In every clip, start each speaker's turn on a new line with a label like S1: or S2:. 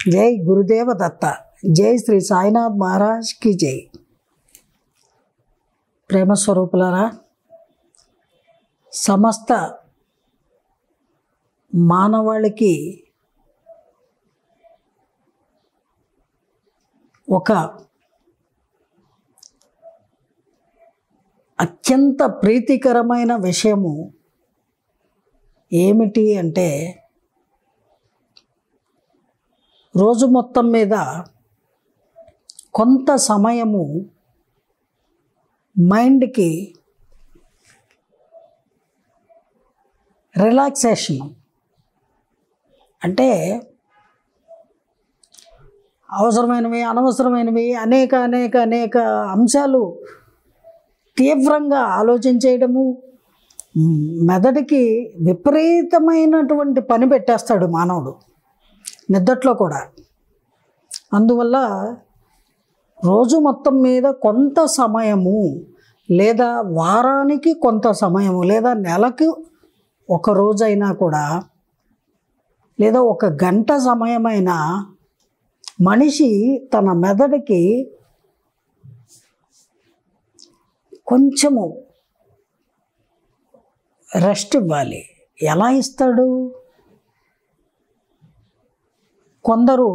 S1: జై గురుదేవ దత్త జై శ్రీ సాయినాథ్ మహారాజ్కి జై ప్రేమ స్వరూపులారా సమస్త మానవాళికి ఒక అత్యంత ప్రీతికరమైన విషయము ఏమిటి అంటే రోజు మొత్తం మీద కొంత సమయము మైండ్కి రిలాక్సేషన్ అంటే అవసరమైనవి అనవసరమైనవి అనేక అనేక అనేక అంశాలు తీవ్రంగా ఆలోచించేయడము మెదడుకి విపరీతమైనటువంటి పని పెట్టేస్తాడు మానవుడు నిద్దట్లో కూడా అందువల్ల రోజు మొత్తం మీద కొంత సమయము లేదా వారానికి కొంత సమయము లేదా నెలకు ఒక రోజైనా కూడా లేదా ఒక గంట సమయమైనా మనిషి తన మెదడుకి కొంచెము రెస్ట్ ఇవ్వాలి ఎలా ఇస్తాడు కొందరు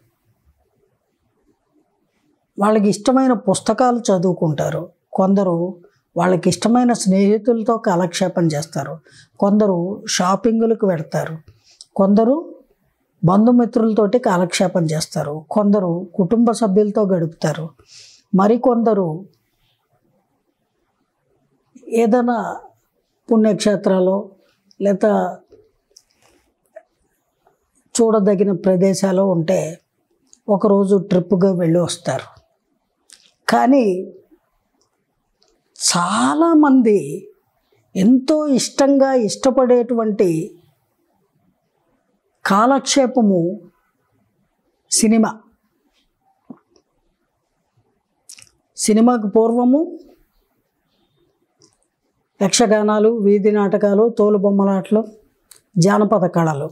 S1: వాళ్ళకి ఇష్టమైన పుస్తకాలు చదువుకుంటారు కొందరు వాళ్ళకి ఇష్టమైన స్నేహితులతో కాలక్షేపం చేస్తారు కొందరు షాపింగులకు పెడతారు కొందరు బంధుమిత్రులతోటి కాలక్షేపం చేస్తారు కొందరు కుటుంబ సభ్యులతో గడుపుతారు మరికొందరు ఏదైనా పుణ్యక్షేత్రాలు లేదా చూడదగిన ప్రదేశాలు ఉంటే ఒకరోజు ట్రిప్గా వెళ్ళి వస్తారు కానీ చాలామంది ఎంతో ఇష్టంగా ఇష్టపడేటువంటి కాలక్షేపము సినిమా సినిమాకు పూర్వము యక్షగానాలు వీధి నాటకాలు తోలుబొమ్మలాటలు జానపద కళలు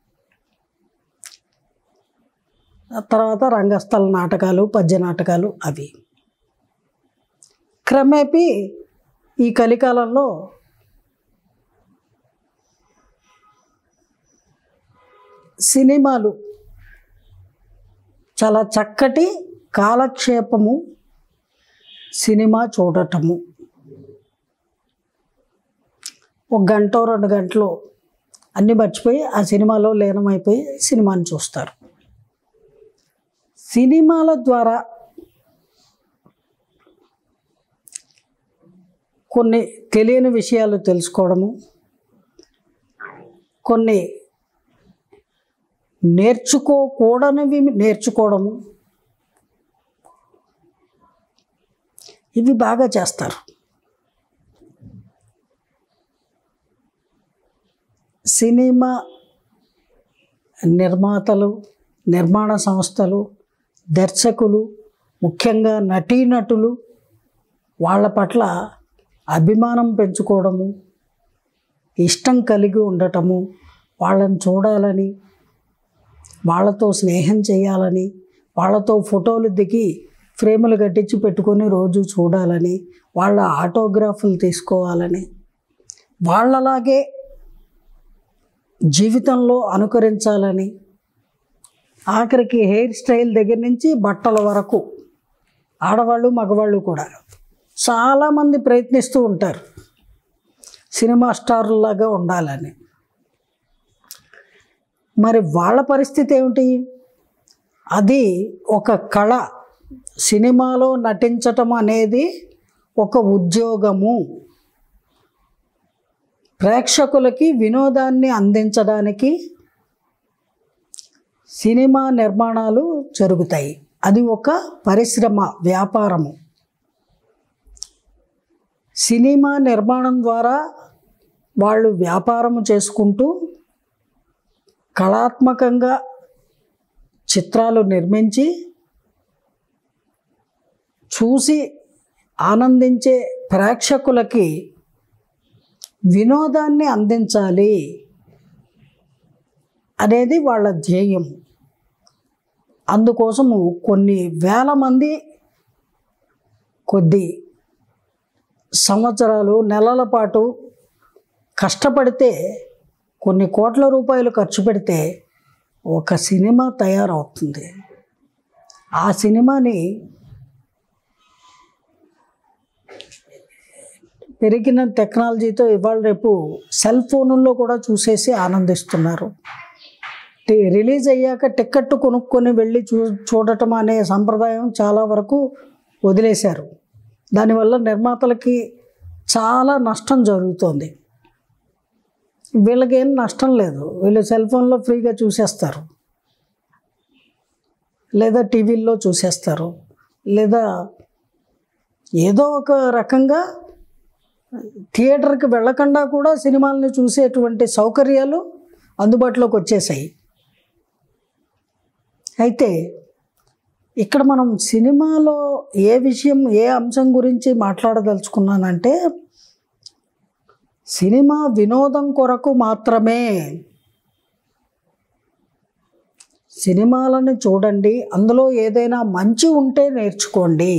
S1: తర్వాత రంగస్థల నాటకాలు పద్య నాటకాలు అవి క్రమేపీ ఈ కలికాలంలో సినిమాలు చాలా చక్కటి కాలక్షేపము సినిమా చూడటము ఒక గంట రెండు గంటలు అన్నీ మర్చిపోయి ఆ సినిమాలో లీనమైపోయి సినిమాని చూస్తారు సినిమాల ద్వారా కొన్ని తెలియని విషయాలు తెలుసుకోవడము కొన్ని నేర్చుకోకూడనివి నేర్చుకోవడము ఇవి బాగా చేస్తారు సినిమా నిర్మాతలు నిర్మాణ సంస్థలు దర్శకులు ముఖ్యంగా నటీనటులు వాళ్ళ పట్ల అభిమానం పెంచుకోవడము ఇష్టం కలిగి ఉండటము వాళ్ళని చూడాలని వాళ్ళతో స్నేహం చేయాలని వాళ్ళతో ఫోటోలు దిగి ఫ్రేములు కట్టించి పెట్టుకొని రోజు చూడాలని వాళ్ళ ఆటోగ్రాఫ్లు తీసుకోవాలని వాళ్ళలాగే జీవితంలో అనుకరించాలని ఆఖరికి హెయిర్ స్టైల్ దగ్గర నుంచి బట్టల వరకు ఆడవాళ్ళు మగవాళ్ళు కూడా చాలామంది ప్రయత్నిస్తూ ఉంటారు సినిమా స్టార్లాగా ఉండాలని మరి వాళ్ళ పరిస్థితి ఏమిటి అది ఒక కళ సినిమాలో నటించటం అనేది ఒక ఉద్యోగము ప్రేక్షకులకి వినోదాన్ని అందించడానికి సినిమా నిర్మాణాలు జరుగుతాయి అది ఒక పరిశ్రమ వ్యాపారము సినిమా నిర్మాణం ద్వారా వాళ్ళు వ్యాపారము చేసుకుంటూ కళాత్మకంగా చిత్రాలు నిర్మించి చూసి ఆనందించే ప్రేక్షకులకి వినోదాన్ని అందించాలి అనేది వాళ్ళ ధ్యేయం అందుకోసము కొన్ని వేల మంది కొద్ది సంవత్సరాలు నెలల పాటు కష్టపడితే కొన్ని కోట్ల రూపాయలు ఖర్చు పెడితే ఒక సినిమా తయారవుతుంది ఆ సినిమాని పెరిగిన టెక్నాలజీతో ఇవాళ రేపు సెల్ ఫోనుల్లో కూడా చూసేసి ఆనందిస్తున్నారు టి- రిలీజ్ అయ్యాక టికెట్ కొనుక్కొని వెళ్ళి చూ చూడటం అనే సంప్రదాయం చాలా వరకు వదిలేశారు దానివల్ల నిర్మాతలకి చాలా నష్టం జరుగుతోంది వీళ్ళకి ఏం నష్టం లేదు వీళ్ళు సెల్ ఫోన్లో ఫ్రీగా చూసేస్తారు లేదా టీవీల్లో చూసేస్తారు లేదా ఏదో ఒక రకంగా థియేటర్కి వెళ్ళకుండా కూడా సినిమాలని చూసేటువంటి సౌకర్యాలు అందుబాటులోకి వచ్చేసాయి అయితే ఇక్కడ మనం సినిమాలో ఏ విషయం ఏ అంశం గురించి మాట్లాడదలుచుకున్నానంటే సినిమా వినోదం కొరకు మాత్రమే సినిమాలను చూడండి అందులో ఏదైనా మంచి ఉంటే నేర్చుకోండి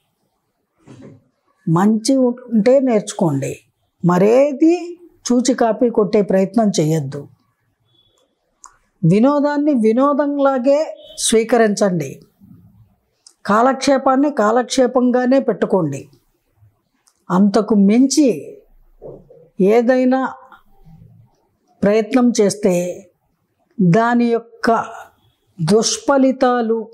S1: మంచి ఉంటే నేర్చుకోండి మరేది చూచి కాపీ కొట్టే ప్రయత్నం చేయొద్దు వినోదాన్ని వినోదంలాగే స్వీకరించండి కాలక్షేపాన్ని కాలక్షేపంగానే పెట్టుకోండి అంతకు మించి ఏదైనా ప్రయత్నం చేస్తే దాని యొక్క దుష్ఫలితాలు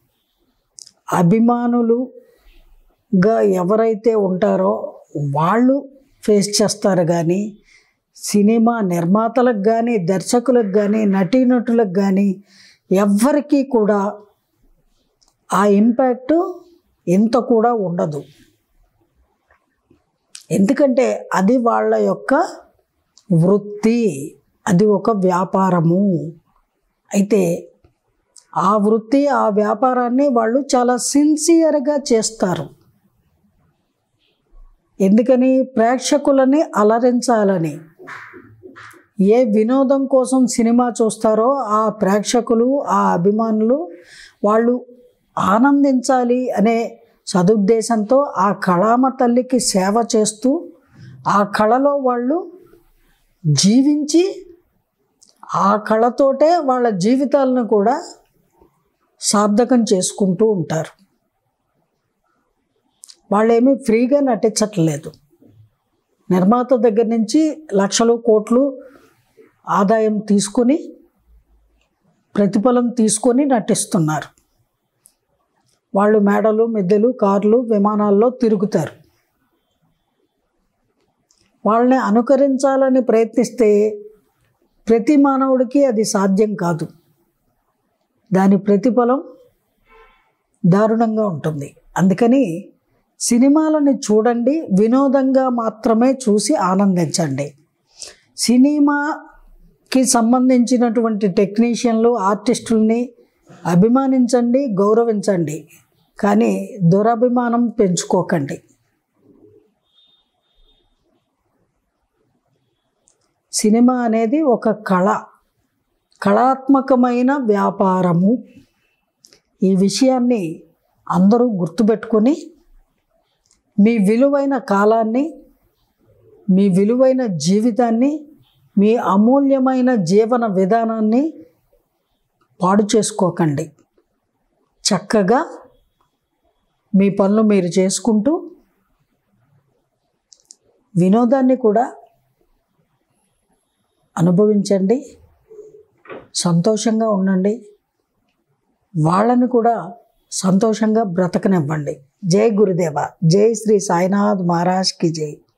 S1: అభిమానులుగా ఎవరైతే ఉంటారో వాళ్ళు ఫేస్ చేస్తారు కానీ సినిమా నిర్మాతలకు కానీ దర్శకులకు కానీ నటీనటులకు కానీ ఎవ్వరికీ కూడా ఆ ఇంపాక్ట్ ఇంత కూడా ఉండదు ఎందుకంటే అది వాళ్ళ యొక్క వృత్తి అది ఒక వ్యాపారము అయితే ఆ వృత్తి ఆ వ్యాపారాన్ని వాళ్ళు చాలా సిన్సియర్గా చేస్తారు ఎందుకని ప్రేక్షకులని అలరించాలని ఏ వినోదం కోసం సినిమా చూస్తారో ఆ ప్రేక్షకులు ఆ అభిమానులు వాళ్ళు ఆనందించాలి అనే సదుద్దేశంతో ఆ కళామ తల్లికి సేవ చేస్తూ ఆ కళలో వాళ్ళు జీవించి ఆ కళతోటే వాళ్ళ జీవితాలను కూడా సార్థకం చేసుకుంటూ ఉంటారు వాళ్ళేమీ ఫ్రీగా నటించట్లేదు నిర్మాత దగ్గర నుంచి లక్షలు కోట్లు ఆదాయం తీసుకొని ప్రతిఫలం తీసుకొని నటిస్తున్నారు వాళ్ళు మేడలు మిద్దెలు కార్లు విమానాల్లో తిరుగుతారు వాళ్ళని అనుకరించాలని ప్రయత్నిస్తే ప్రతి మానవుడికి అది సాధ్యం కాదు దాని ప్రతిఫలం దారుణంగా ఉంటుంది అందుకని సినిమాలను చూడండి వినోదంగా మాత్రమే చూసి ఆనందించండి సినిమాకి సంబంధించినటువంటి టెక్నీషియన్లు ఆర్టిస్టుల్ని అభిమానించండి గౌరవించండి కానీ దురభిమానం పెంచుకోకండి సినిమా అనేది ఒక కళ కళాత్మకమైన వ్యాపారము ఈ విషయాన్ని అందరూ గుర్తుపెట్టుకొని మీ విలువైన కాలాన్ని మీ విలువైన జీవితాన్ని మీ అమూల్యమైన జీవన విధానాన్ని పాడు చేసుకోకండి చక్కగా మీ పనులు మీరు చేసుకుంటూ వినోదాన్ని కూడా అనుభవించండి సంతోషంగా ఉండండి వాళ్ళని కూడా సంతోషంగా బ్రతకనివ్వండి జై గురుదేవ జై శ్రీ సాయినాథ్ మహారాజ్కి జై